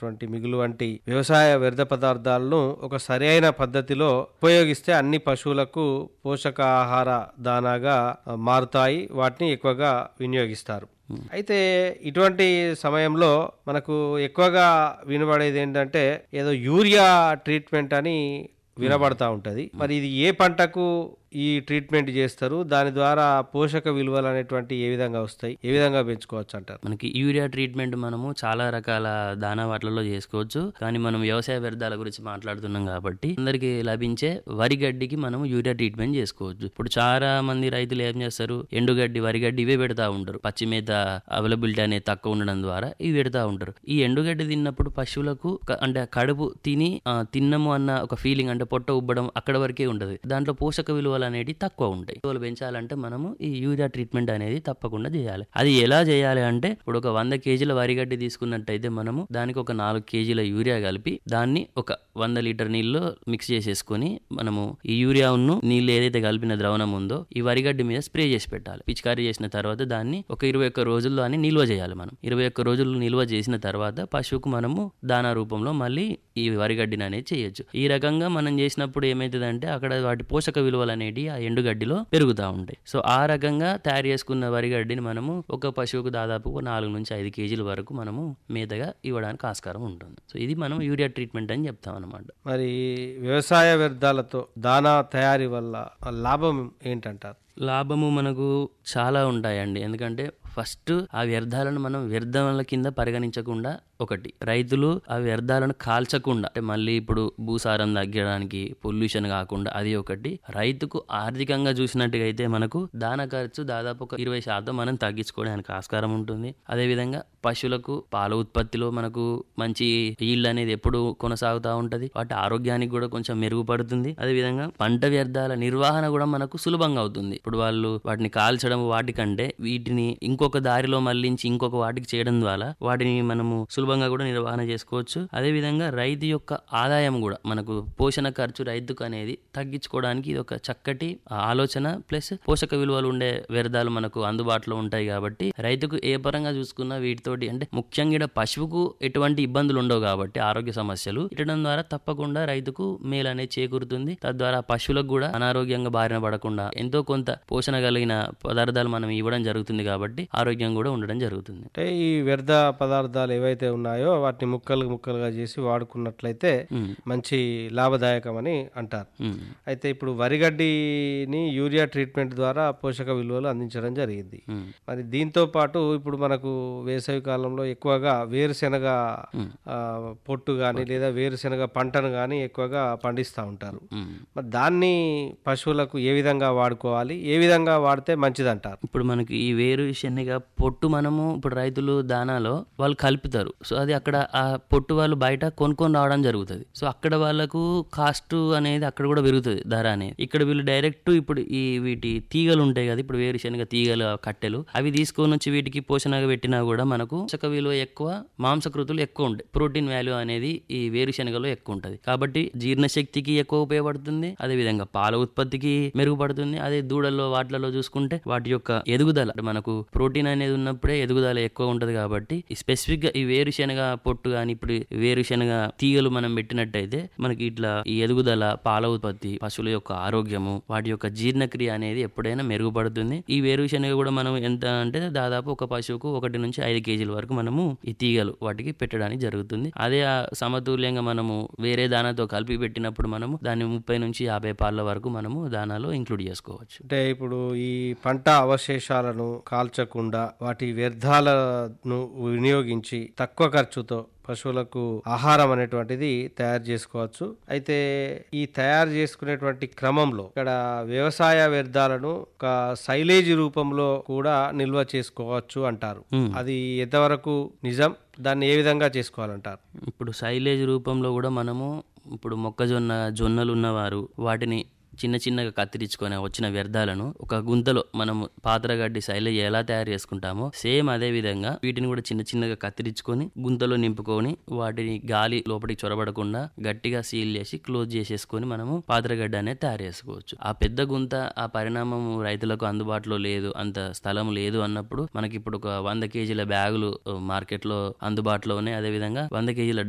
సంబంధించినటువంటి మిగులు వంటి వ్యవసాయ వ్యర్థ పదార్థాలను ఒక సరైన పద్ధతిలో ఉపయోగిస్తే అన్ని పశువులకు పోషకాహార దానాగా ఆ, మారుతాయి వాటిని ఎక్కువగా వినియోగిస్తారు అయితే ఇటువంటి సమయంలో మనకు ఎక్కువగా వినబడేది ఏంటంటే ఏదో యూరియా ట్రీట్మెంట్ అని వినబడతా ఉంటది మరి ఇది ఏ పంటకు ఈ ట్రీట్మెంట్ చేస్తారు దాని ద్వారా పోషక విలువలు అనేటువంటి ఏ విధంగా వస్తాయి ఏ విధంగా పెంచుకోవచ్చు అంటారు మనకి యూరియా ట్రీట్మెంట్ మనము చాలా రకాల దానా వాటిలలో చేసుకోవచ్చు కానీ మనం వ్యవసాయ వ్యర్థాల గురించి మాట్లాడుతున్నాం కాబట్టి అందరికి లభించే వరి గడ్డికి మనం యూరియా ట్రీట్మెంట్ చేసుకోవచ్చు ఇప్పుడు చాలా మంది రైతులు ఏం చేస్తారు ఎండుగడ్డి వరి గడ్డి ఇవే పెడతా ఉంటారు పచ్చి మేత అవైలబిలిటీ అనేది తక్కువ ఉండడం ద్వారా ఇవి పెడతా ఉంటారు ఈ ఎండుగడ్డి తిన్నప్పుడు పశువులకు క- అంటే కడుపు తిని ఆ, తిన్నము అన్న ఒక ఫీలింగ్ అంటే పొట్ట ఉబ్బడం అక్కడ వరకే ఉండదు దాంట్లో పోషక విలువలు అనేవి తక్కువ ఉంటాయి విలువలు పెంచాలంటే మనము ఈ యూరియా ట్రీట్మెంట్ అనేది తప్పకుండా చేయాలి అది ఎలా చేయాలి అంటే ఇప్పుడు ఒక వంద కేజీల వరిగడ్డి తీసుకున్నట్టయితే మనము దానికి ఒక నాలుగు కేజీల యూరియా కలిపి దాన్ని ఒక వంద లీటర్ నీళ్ళు మిక్స్ చేసేసుకొని మనము ఈ యూరియాను నీళ్ళు ఏదైతే కలిపిన ద్రవణం ఉందో ఈ వరిగడ్డి మీద స్ప్రే చేసి పెట్టాలి పిచికారీ చేసిన తర్వాత దాన్ని ఒక ఇరవై ఒక్క రోజుల్లో అని నిల్వ చేయాలి మనం ఇరవై ఒక్క రోజులు నిల్వ చేసిన తర్వాత పశువుకు మనము దానా రూపంలో మళ్ళీ ఈ వరిగడ్డిని అనేది చేయొచ్చు ఈ రకంగా మనం చేసినప్పుడు ఏమవుతుందంటే అక్కడ వాటి పోషక విలువలు అనేవి ఆ ఎండుగడ్డిలో పెరుగుతూ ఉంటాయి సో ఆ రకంగా తయారు చేసుకున్న వరిగడ్డిని మనము ఒక పశువుకు దాదాపు ఒక నాలుగు నుంచి ఐదు కేజీల వరకు మనము మేతగా ఇవ్వడానికి ఆస్కారం ఉంటుంది సో ఇది మనం యూరియా ట్రీట్మెంట్ అని చెప్తాం అనమాట మరి వ్యవసాయ వ్యర్థాలతో దానా తయారీ వల్ల లాభం ఏంటంటారు లాభము మనకు చాలా ఉంటాయండి ఎందుకంటే ఫస్ట్ ఆ వ్యర్థాలను మనం వ్యర్థాల కింద పరిగణించకుండా ఒకటి రైతులు ఆ వ్యర్థాలను కాల్చకుండా అంటే మళ్ళీ ఇప్పుడు భూసారం తగ్గడానికి పొల్యూషన్ కాకుండా అది ఒకటి రైతుకు ఆర్థికంగా చూసినట్టుగా అయితే మనకు దాన ఖర్చు దాదాపు ఒక ఇరవై శాతం మనం తగ్గించుకోవడానికి ఆస్కారం ఉంటుంది అదేవిధంగా పశువులకు పాల ఉత్పత్తిలో మనకు మంచి ఈల్డ్ అనేది ఎప్పుడు కొనసాగుతూ ఉంటది వాటి ఆరోగ్యానికి కూడా కొంచెం మెరుగుపడుతుంది అదేవిధంగా పంట వ్యర్థాల నిర్వహణ కూడా మనకు సులభంగా అవుతుంది ఇప్పుడు వాళ్ళు వాటిని కాల్చడం వాటికంటే వీటిని ఇంకొక దారిలో మళ్లించి ఇంకొక వాటికి చేయడం ద్వారా వాటిని మనము సులభంగా కూడా నిర్వహణ చేసుకోవచ్చు అదేవిధంగా రైతు యొక్క ఆదాయం కూడా మనకు పోషణ ఖర్చు రైతుకు అనేది తగ్గించుకోవడానికి ఇది ఒక చక్కటి ఆలోచన ప్లస్ పోషక విలువలు ఉండే వ్యర్థాలు మనకు అందుబాటులో ఉంటాయి కాబట్టి రైతుకు ఏ పరంగా చూసుకున్నా వీటితోటి అంటే ముఖ్యంగా ఈడ పశువుకు ఎటువంటి ఇబ్బందులు ఉండవు కాబట్టి ఆరోగ్య సమస్యలు ఇటడం ద్వారా తప్పకుండా రైతుకు మేలు అనేది చేకూరుతుంది తద్వారా పశువులకు కూడా అనారోగ్యంగా బారిన పడకుండా ఎంతో కొంత పోషణ కలిగిన పదార్థాలు మనం ఇవ్వడం జరుగుతుంది కాబట్టి ఆరోగ్యం కూడా ఉండడం జరుగుతుంది అంటే ఈ వ్యర్థ పదార్థాలు ఏవైతే ఉన్నాయో వాటిని ముక్కలు ముక్కలుగా చేసి వాడుకున్నట్లయితే ఉమ్, మంచి లాభదాయకమని అంటారు ఉమ్, అయితే ఇప్పుడు వరిగడ్డిని యూరియా ట్రీట్మెంట్ ద్వారా పోషక విలువలు అందించడం జరిగింది ఉమ్, మరి దీంతో పాటు ఇప్పుడు మనకు వేసవి కాలంలో ఎక్కువగా వేరుశెనగ ఆ, పొట్టు కానీ లేదా వేరుశెనగ పంటను కానీ ఎక్కువగా పండిస్తూ ఉంటారు ఉమ్. మరి దాన్ని పశువులకు ఏ విధంగా వాడుకోవాలి ఏ విధంగా వాడితే మంచిదంటారు ఇప్పుడు మనకి ఈ వేరు శనగ పొట్టు మనము ఇప్పుడు రైతులు దానాలో వాళ్ళు కలుపుతారు సో అది అక్కడ ఆ పొట్టు వాళ్ళు బయట కొనుక్కొని రావడం జరుగుతుంది సో అక్కడ వాళ్ళకు కాస్ట్ అనేది అక్కడ కూడా పెరుగుతుంది ధర అనేది ఇక్కడ వీళ్ళు డైరెక్ట్ ఇప్పుడు ఈ వీటి తీగలు ఉంటాయి కదా ఇప్పుడు వేరుశనగ తీగలు కట్టెలు అవి తీసుకొని వచ్చి వీటికి పోషణగా పెట్టినా కూడా మనకు పోషక విలువ ఎక్కువ మాంసకృతులు ఎక్కువ ఉంటాయి ప్రోటీన్ వాల్యూ అనేది ఈ వేరుశనగలో ఎక్కువ ఉంటుంది కాబట్టి జీర్ణశక్తికి ఎక్కువ ఉపయోగపడుతుంది అదే విధంగా పాల ఉత్పత్తికి మెరుగుపడుతుంది అదే దూడల్లో వాటిలలో చూసుకుంటే వాటి యొక్క ఎదుగుదల అంటే మనకు ప్రోటీన్ అనేది ఉన్నప్పుడే ఎదుగుదల ఎక్కువ ఉంటది కాబట్టి ఈ స్పెసిఫిక్ గా ఈ వేరుశనగ పొట్టు కానీ ఇప్పుడు వేరుశనగ తీగలు మనం పెట్టినట్టయితే మనకి ఇట్లా ఈ ఎదుగుదల పాల ఉత్పత్తి పశువుల యొక్క ఆరోగ్యము వాటి యొక్క జీర్ణక్రియ అనేది ఎప్పుడైనా మెరుగుపడుతుంది ఈ వేరుశనగ కూడా మనం ఎంత అంటే దాదాపు ఒక పశువుకు ఒకటి నుంచి ఐదు కేజీల వరకు మనము ఈ తీగలు వాటికి పెట్టడానికి జరుగుతుంది అదే ఆ సమతుల్యంగా మనము వేరే దానాతో కలిపి పెట్టినప్పుడు మనము దాన్ని ముప్పై నుంచి యాభై పాల వరకు మనము దానాలో ఇంక్లూడ్ చేసుకోవచ్చు అంటే ఇప్పుడు ఈ పంట అవశేషాలను కాల్చకుండా వాటి వ్యర్థాలను వినియోగించి తక్కువ ఖర్చుతో పశువులకు ఆహారం అనేటువంటిది తయారు చేసుకోవచ్చు అయితే ఈ తయారు చేసుకునేటువంటి క్రమంలో ఇక్కడ వ్యవసాయ వ్యర్థాలను ఒక సైలేజ్ రూపంలో కూడా నిల్వ చేసుకోవచ్చు అంటారు Hmm. అది ఎంతవరకు నిజం దాన్ని ఏ విధంగా చేసుకోవాలంటారు ఇప్పుడు సైలేజ్ రూపంలో కూడా మనము ఇప్పుడు మొక్కజొన్న జొన్నలు ఉన్నవారు వాటిని చిన్న చిన్నగా కత్తిరించుకొని వచ్చిన వ్యర్థాలను ఒక గుంతలో మనము పాత్రగడ్డి సైలేజ్ ఎలా తయారు చేసుకుంటామో సేమ్ అదే విధంగా వీటిని కూడా చిన్న చిన్నగా కత్తిరించుకొని గుంతలో నింపుకొని వాటిని గాలి లోపలికి చొరబడకుండా గట్టిగా సీల్ చేసి క్లోజ్ చేసేసుకొని మనము పాత్రగడ్డ అనేది తయారు చేసుకోవచ్చు ఆ పెద్ద గుంత ఆ పరిణామం రైతులకు అందుబాటులో లేదు అంత స్థలం లేదు అన్నప్పుడు మనకి ఇప్పుడు ఒక వంద కేజీల బ్యాగులు మార్కెట్ లో అందుబాటులో ఉన్నాయి అదే విధంగా వంద కేజీల